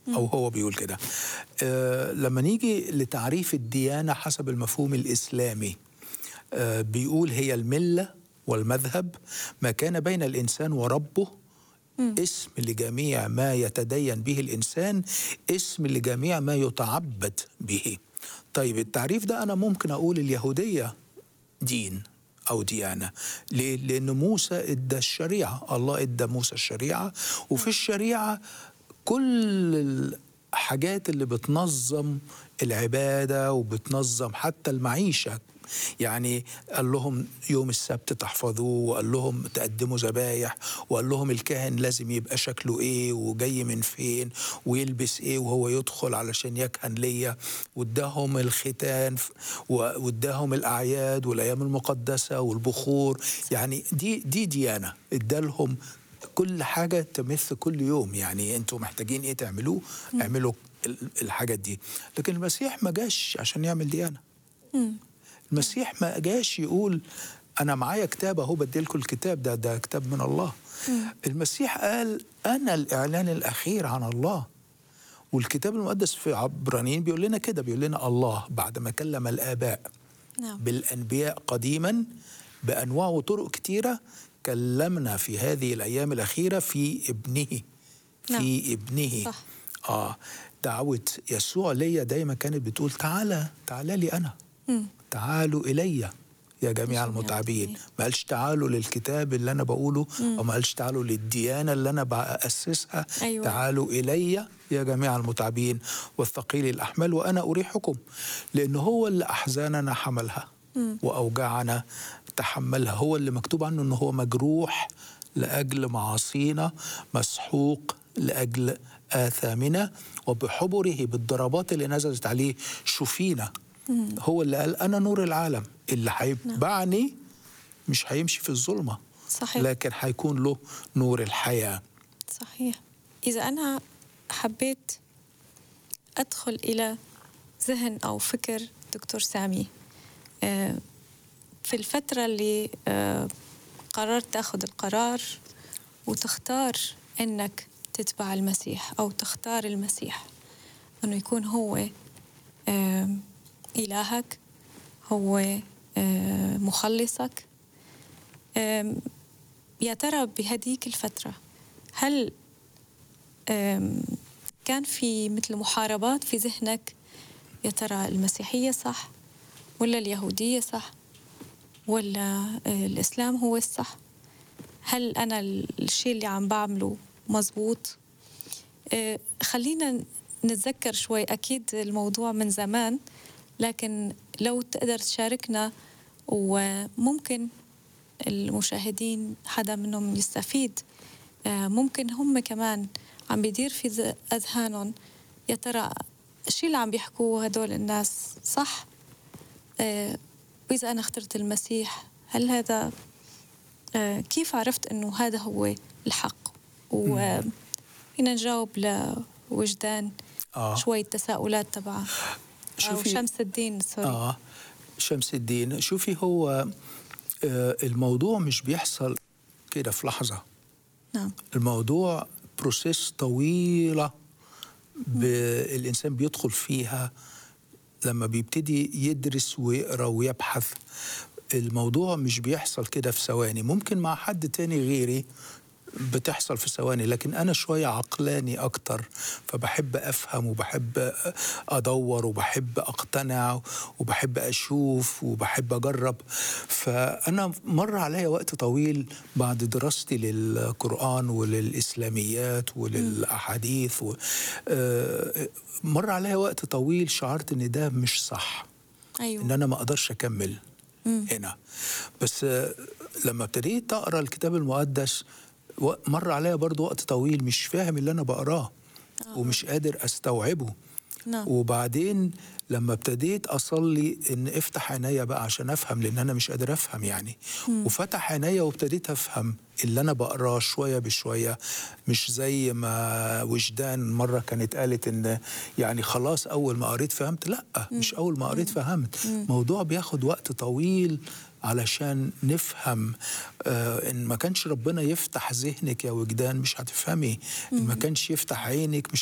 او هو بيقول كده آه لما نيجي لتعريف الديانه حسب المفهوم الاسلامي آه بيقول هي المله والمذهب ما كان بين الانسان وربه اسم لجميع ما يتدين به الانسان اسم لجميع ما يتعبد به طيب التعريف ده انا ممكن اقول اليهوديه دين او ديانه ليه لان موسى ادى الشريعه الله ادى موسى الشريعه وفي الشريعه كل الحاجات اللي بتنظم العباده وبتنظم حتى المعيشه يعني قال لهم يوم السبت تحفظوه وقال لهم تقدموا ذبايح وقال لهم الكاهن لازم يبقى شكله ايه وجاي من فين ويلبس ايه وهو يدخل علشان يكهن ليا واداهم الختان واداهم الاعياد والايام المقدسه والبخور يعني دي دي ديانه ادالهم كل حاجه تمث كل يوم يعني انتوا محتاجين ايه تعملوه اعملوا الحاجات دي لكن المسيح ما جاش عشان يعمل ديانه المسيح ما جاش يقول انا معايا كتاب اهو بديلكم الكتاب ده ده كتاب من الله المسيح قال انا الاعلان الاخير عن الله والكتاب المقدس في عبرانيين بيقول لنا كده بيقول لنا الله بعد ما كلم الاباء نعم. بالانبياء قديما بانواع وطرق كتيره كلمنا في هذه الايام الاخيره في ابنه نعم. في ابنه صح. اه دعوه يسوع ليا دايما كانت بتقول تعالى تعالى لي انا مم. تعالوا الي يا جميع المتعبين ما قالش تعالوا للكتاب اللي انا بقوله او ما قالش تعالوا للديانه اللي انا باسسها أيوة. تعالوا الي يا جميع المتعبين والثقيل الاحمال وانا اريحكم لان هو اللي احزاننا حملها واوجاعنا تحملها هو اللي مكتوب عنه انه هو مجروح لاجل معاصينا مسحوق لاجل اثامنا وبحبره بالضربات اللي نزلت عليه شفينا هو اللي قال انا نور العالم اللي هيتبعني مش هيمشي في الظلمه صحيح لكن هيكون له نور الحياه صحيح إذا أنا حبيت أدخل إلى ذهن أو فكر دكتور سامي آه، في الفترة اللي آه، قررت تاخذ القرار وتختار إنك تتبع المسيح أو تختار المسيح إنه يكون هو آه، إلهك هو آه، مخلصك آم، يا ترى بهديك الفترة هل آم، كان في مثل محاربات في ذهنك يا ترى المسيحية صح ولا اليهودية صح ولا آه، الإسلام هو الصح هل أنا الشيء اللي عم بعمله مزبوط آه، خلينا نتذكر شوي أكيد الموضوع من زمان لكن لو تقدر تشاركنا وممكن المشاهدين حدا منهم يستفيد آه، ممكن هم كمان عم بيدير في ذ- أذهانهم يا ترى الشيء اللي عم بيحكوه هدول الناس صح آه، وإذا أنا اخترت المسيح هل هذا آه، كيف عرفت أنه هذا هو الحق وفينا نجاوب لوجدان آه. شوية تساؤلات تبعها أو شوفي- شمس الدين سوري اه شمس الدين شوفي هو آه الموضوع مش بيحصل كده في لحظه نعم الموضوع بروسيس طويله ب- الانسان بيدخل فيها لما بيبتدي يدرس ويقرا ويبحث الموضوع مش بيحصل كده في ثواني ممكن مع حد تاني غيري بتحصل في ثواني لكن انا شويه عقلاني اكتر فبحب افهم وبحب ادور وبحب اقتنع وبحب اشوف وبحب اجرب فانا مر عليا وقت طويل بعد دراستي للقران وللاسلاميات وللاحاديث و... آه، مر عليا وقت طويل شعرت ان ده مش صح أيوه ان انا ما اقدرش اكمل هنا بس آه، لما ابتديت اقرا الكتاب المقدس و- مر عليا برضو وقت طويل مش فاهم اللي انا بقراه ومش قادر استوعبه نعم. وبعدين لما ابتديت اصلي ان افتح عينيا بقى عشان افهم لان انا مش قادر افهم يعني وفتح عينيا وابتديت افهم اللي انا بقراه شويه بشويه مش زي ما وجدان مره كانت قالت ان يعني خلاص اول ما قريت فهمت لا مش اول ما قريت فهمت موضوع بياخد وقت طويل علشان نفهم آه ان ما كانش ربنا يفتح ذهنك يا وجدان مش هتفهمي ان ما كانش يفتح عينك مش